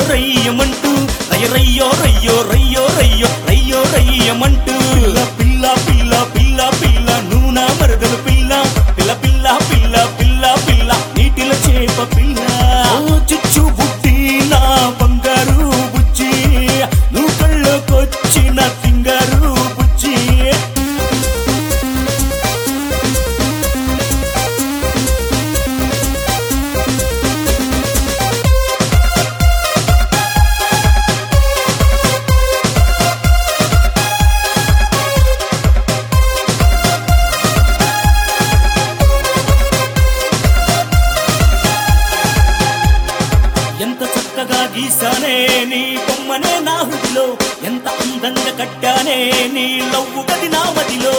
రయ్యమంటూ రయ్య రయ్యో రయ్యో రయ్యో రయ్యో రయ్యో రయ్యమంటూ పిల్ల పిల్ల పిల్ల పిల్ల నూనె మరదలు పిల్ల పిల్ల పిల్ల పిల్ల పిల్ల పిల్ల నీటిలో చేప పిల్ల ఓ చుచ్చు బుట్టి నా బంగారు బుజ్జి నువ్వు కళ్ళకొచ్చిన తింగారు బుజ్జి ఎంత చక్కగా గీసానే నీ బొమ్మనే నా హృదిలో ఎంత అందంగా కట్టానే నీ లవ్వు గది నా మదిలో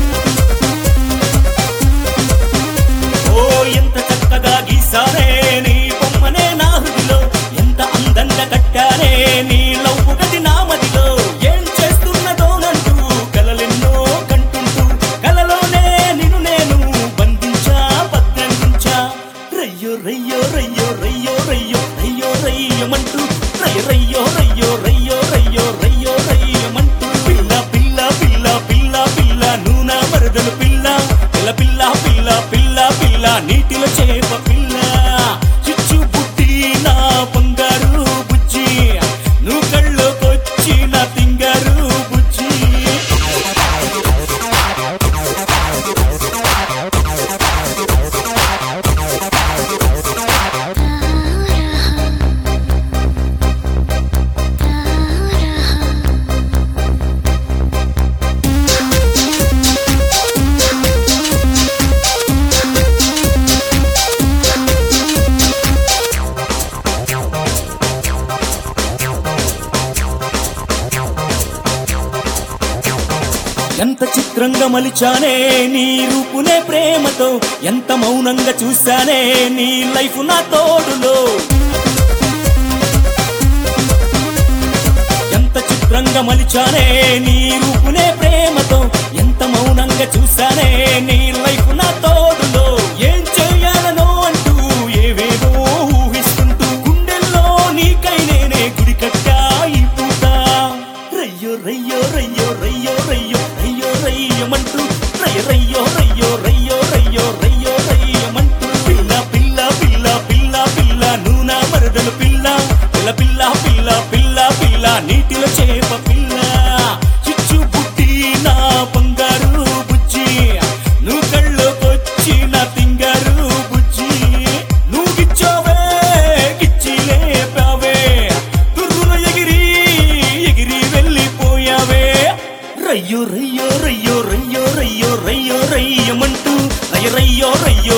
ఓ ఎంత చక్కగా గీసానే నీ బొమ్మనే నా హృదిలో ఎంత అందంగా కట్టానే నీ లవ్వు గది నా మదిలో ఏం చేస్తున్నదోనంటూ కలలెన్నో కంటుంటూ కలలోనే నిన్ను నేను బంధించా భద్రందించా రయ్యో రయ్యో రయ్యో రయ్యో రయ్యో రయ్యో రయ్యమంటూ రయ్య రయ్యో రయ్యో రయ్యో రయ్యో రయ్యో రయ్యమంటూ పిల్ల పిల్ల పిల్ల పిల్ల పిల్ల నూనె మరదలు పిల్ల పిల్ల పిల్ల పిల్ల పిల్ల పిల్ల నీటిలో చేప పిల్ల చిచ్చు బుట్టి నా బంగారు బుజ్జి నువ్వు కళ్ళకొచ్చి నా తింగారు బుజ్జి ఎంత చిత్రంగా మలిచానే నీ రూపునే ప్రేమతో ఎంత మౌనంగా చూశానే నీ లైఫ్ నా తోడులో ఎంత చిత్రంగా మలిచానే నీ రూపునే ప్రేమతో ఎంత మౌనంగా చూశానే నీ లైఫ్ నా తోడులో ఏం చేయాలనో అంటూ ఏవేవో ఊహిస్తుంటూ గుండెల్లో నీకై నేనే గుడి కట్టా ఈ పూట రయ్యో రయ్యో రయ్యో రయ్యో రయ్యో రయ్యో రయ్యమంటూ రయ్య రయ్యో రయ్యో రయ్యో రయ్యో రయ్యో రయ్యమంటూ పిల్ల పిల్ల పిల్ల పిల్ల పిల్ల నూనె మరదలు పిల్ల పిల్ల పిల్ల పిల్ల పిల్ల పిల్ల నీటిలో చేప పిల్ల చిచ్చు బుట్టి నా బంగారు బుజ్జి నువ్వు కళ్ళకొచ్చి నా తింగారు బుజ్జి నువ్వు గిచ్చావే గిచ్చి లేపావే తుర్రున ఎగిరి ఎగిరి వెళ్ళిపోయావే రయ్యో రయ్యో రయ్యో రయ్యో రయ్యో రయ్యో రయ్యమంటూ రయ్య రయ్యో రయ్యో